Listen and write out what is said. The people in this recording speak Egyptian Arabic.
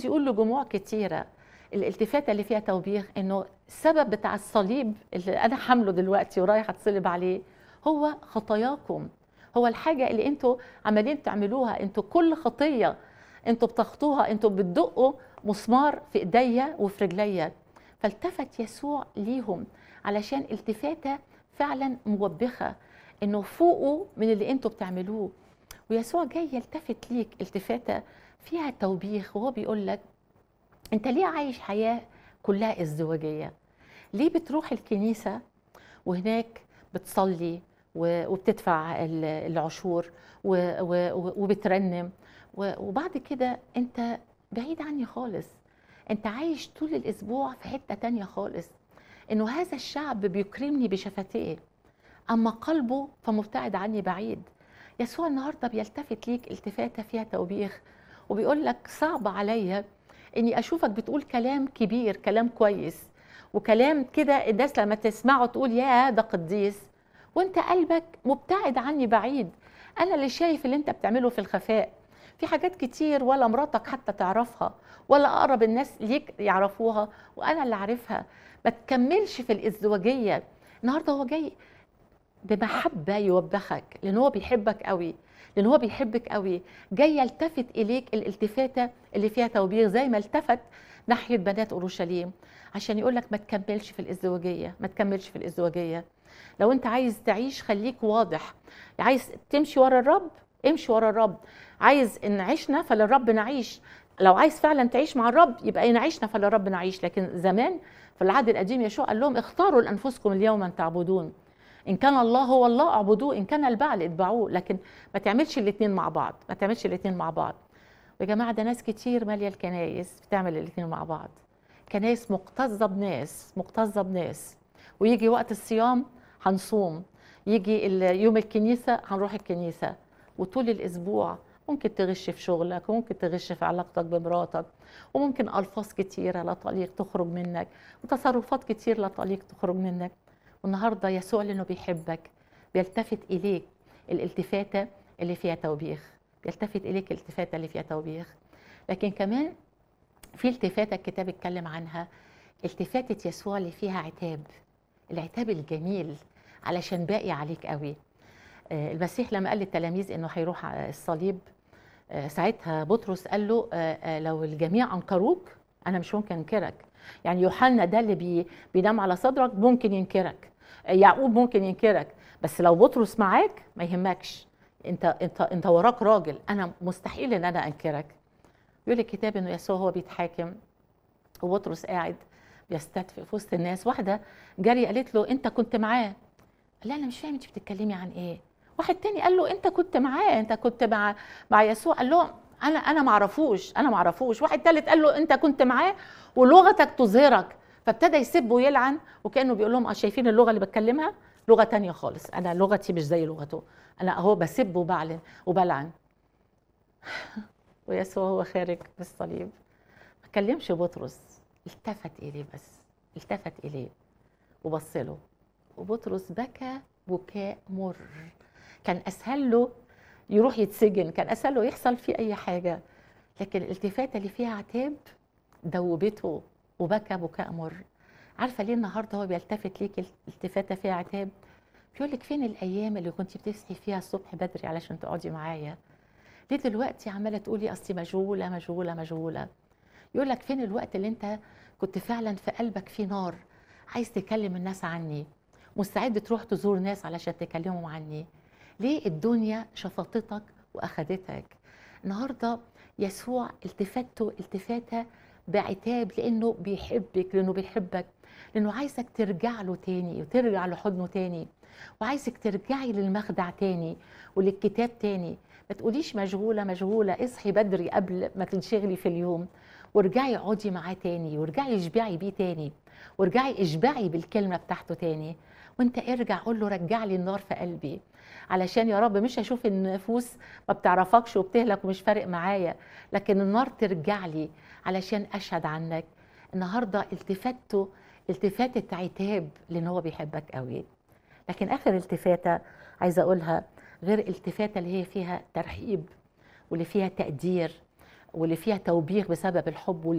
عايز يقول لجموع كتيره الالتفاته اللي فيها توبيخ انه السبب بتاع الصليب اللي انا حامله دلوقتي ورايح اتصلب عليه هو خطاياكم هو الحاجه اللي انتوا عمالين تعملوها انتوا كل خطيه انتوا بتخطوها انتوا بتدقوا مسمار في ايديا وفي رجليا فالتفت يسوع ليهم علشان التفاته فعلا موبخه انه فوقوا من اللي انتوا بتعملوه ويسوع جاي يلتفت ليك التفاته فيها توبيخ وهو بيقول لك انت ليه عايش حياه كلها ازدواجيه ليه بتروح الكنيسه وهناك بتصلي وبتدفع العشور وبترنم وبعد كده انت بعيد عني خالص انت عايش طول الاسبوع في حته تانية خالص انه هذا الشعب بيكرمني بشفتيه اما قلبه فمبتعد عني بعيد يسوع النهارده بيلتفت ليك التفاته فيها توبيخ وبيقول لك صعب عليا اني اشوفك بتقول كلام كبير كلام كويس وكلام كده الناس لما تسمعه تقول يا ده قديس وانت قلبك مبتعد عني بعيد انا اللي شايف اللي انت بتعمله في الخفاء في حاجات كتير ولا مراتك حتى تعرفها ولا اقرب الناس ليك يعرفوها وانا اللي عارفها ما تكملش في الازدواجيه النهارده هو جاي بمحبه يوبخك لان هو بيحبك قوي لان هو بيحبك قوي جاي يلتفت اليك الالتفاته اللي فيها توبيخ زي ما التفت ناحيه بنات اورشليم عشان يقول لك ما تكملش في الازدواجيه ما تكملش في الازدواجيه لو انت عايز تعيش خليك واضح عايز تمشي ورا الرب امشي ورا الرب عايز ان عشنا فللرب نعيش لو عايز فعلا تعيش مع الرب يبقى ان عشنا فللرب نعيش لكن زمان في العهد القديم يشوع قال لهم اختاروا لانفسكم اليوم من تعبدون ان كان الله هو الله اعبدوه ان كان البعل اتبعوه لكن ما تعملش الاثنين مع بعض ما تعملش الاثنين مع بعض يا جماعه ده ناس كتير ماليه الكنايس بتعمل الاثنين مع بعض كنايس مكتظه بناس مكتظه بناس ويجي وقت الصيام هنصوم يجي يوم الكنيسه هنروح الكنيسه وطول الاسبوع ممكن تغش في شغلك وممكن تغش في علاقتك بمراتك وممكن الفاظ كتيره لا طليق تخرج منك وتصرفات كتير لا طليق تخرج منك والنهارده يسوع لانه بيحبك بيلتفت اليك الالتفاته اللي فيها توبيخ بيلتفت اليك الالتفاته اللي فيها توبيخ لكن كمان في التفاته الكتاب اتكلم عنها التفاته يسوع اللي فيها عتاب العتاب الجميل علشان باقي عليك قوي المسيح لما قال للتلاميذ انه هيروح الصليب ساعتها بطرس قال له لو الجميع انكروك انا مش ممكن انكرك يعني يوحنا ده اللي بي بينام على صدرك ممكن ينكرك يعقوب ممكن ينكرك بس لو بطرس معاك ما يهمكش انت انت انت وراك راجل انا مستحيل ان انا انكرك يقول الكتاب انه يسوع هو بيتحاكم وبطرس قاعد بيستدفئ في وسط الناس واحده جري قالت له انت كنت معاه لا انا مش فاهم انت بتتكلمي عن ايه واحد تاني قال له انت كنت معاه انت كنت مع مع يسوع قال له انا انا ما اعرفوش انا ما اعرفوش واحد تالت قال له انت كنت معاه ولغتك تظهرك فابتدى يسب ويلعن وكانه بيقول لهم شايفين اللغه اللي بتكلمها لغه تانية خالص انا لغتي مش زي لغته انا اهو بسب وبعلن وبلعن ويسوع هو خارج بالصليب ما كلمش بطرس التفت اليه بس التفت اليه وبص له وبطرس بكى بكاء مر كان اسهل له يروح يتسجن كان اسهل له يحصل فيه اي حاجه لكن الالتفاته اللي فيها عتاب دوبته وبكى بكاء مر عارفه ليه النهارده هو بيلتفت ليك التفاته فيها عتاب بيقول لك فين الايام اللي كنت بتصحي فيها الصبح بدري علشان تقعدي معايا ليه دلوقتي عماله تقولي اصلي مشغوله مشغوله مشغوله يقول لك فين الوقت اللي انت كنت فعلا في قلبك في نار عايز تكلم الناس عني مستعد تروح تزور ناس علشان تكلمهم عني ليه الدنيا شفطتك واخدتك النهارده يسوع التفاته التفاته بعتاب لانه بيحبك لانه بيحبك لانه عايزك ترجع له تاني وترجع لحضنه تاني وعايزك ترجعي للمخدع تاني وللكتاب تاني ما تقوليش مشغوله مشغوله اصحي بدري قبل ما تنشغلي في اليوم وارجعي اقعدي معاه تاني وارجعي اشبعي بيه تاني وارجعي اشبعي بالكلمه بتاعته تاني وانت ارجع قول له رجع لي النار في قلبي علشان يا رب مش هشوف النفوس ما بتعرفكش وبتهلك ومش فارق معايا لكن النار ترجع لي علشان اشهد عنك النهارده التفاته التفاتة عتاب لان هو بيحبك قوي لكن اخر التفاته عايزه اقولها غير التفاته اللي هي فيها ترحيب واللي فيها تقدير واللي فيها توبيخ بسبب الحب